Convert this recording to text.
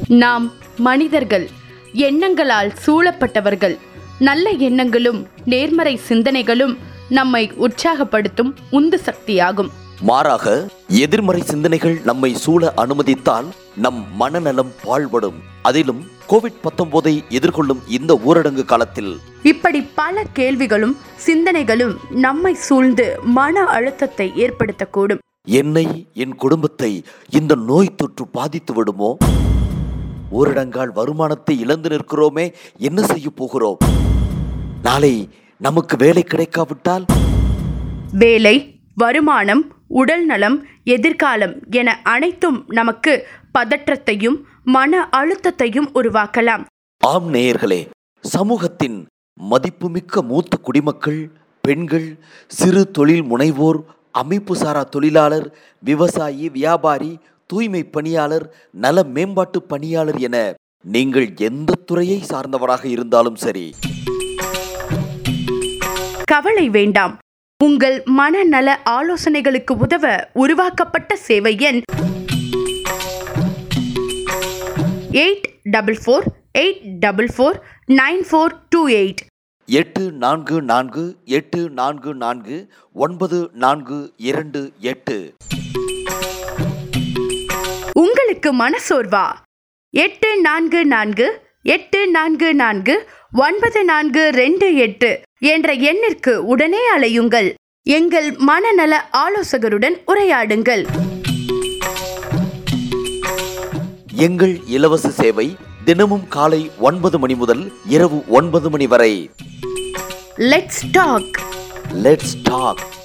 நாம் மனிதர்கள் எண்ணங்களால் சூழப்பட்டவர்கள் நல்ல எண்ணங்களும் நேர்மறை சிந்தனைகளும் நம்மை உற்சாகப்படுத்தும் உந்து சக்தியாகும் மாறாக எதிர்மறை சிந்தனைகள் நம்மை சூழ அனுமதித்தால் நம் மனநலம் பாழ்படும் அதிலும் கோவிட் பத்தொன்பதை எதிர்கொள்ளும் இந்த ஊரடங்கு காலத்தில் இப்படி பல கேள்விகளும் சிந்தனைகளும் நம்மை சூழ்ந்து மன அழுத்தத்தை ஏற்படுத்தக்கூடும் என்னை என் குடும்பத்தை இந்த நோய் தொற்று பாதித்து விடுமோ ஊரடங்கால் வருமானத்தை இழந்து நிற்கிறோமே என்ன செய்ய போகிறோம் நாளை நமக்கு வேலை கிடைக்காவிட்டால் வேலை வருமானம் உடல் நலம் எதிர்காலம் என அனைத்தும் நமக்கு பதற்றத்தையும் மன அழுத்தத்தையும் உருவாக்கலாம் ஆம் நேயர்களே சமூகத்தின் மதிப்புமிக்க மூத்த குடிமக்கள் பெண்கள் சிறு தொழில் முனைவோர் அமைப்பு சாரா தொழிலாளர் விவசாயி வியாபாரி தூய்மை பணியாளர் நல மேம்பாட்டு பணியாளர் என நீங்கள் எந்த துறையை சார்ந்தவராக இருந்தாலும் சரி கவலை வேண்டாம் உங்கள் மனநல ஆலோசனைகளுக்கு உதவ உருவாக்கப்பட்ட சேவை எண் eight double four eight double four nine four two eight எட்டு நான்கு நான்கு எட்டு நான்கு நான்கு ஒன்பது நான்கு இரண்டு எட்டு உங்களுக்கு மனசோர்வா எட்டு நான்கு நான்கு எட்டு நான்கு நான்கு ஒன்பது நான்கு ரெண்டு எட்டு என்ற எண்ணிற்கு உடனே அலையுங்கள் எங்கள் மனநல ஆலோசகருடன் உரையாடுங்கள் எங்கள் இலவச சேவை தினமும் காலை ஒன்பது மணி முதல் இரவு ஒன்பது மணி வரை லெட்ஸ் டாக் லெட்ஸ் டாக்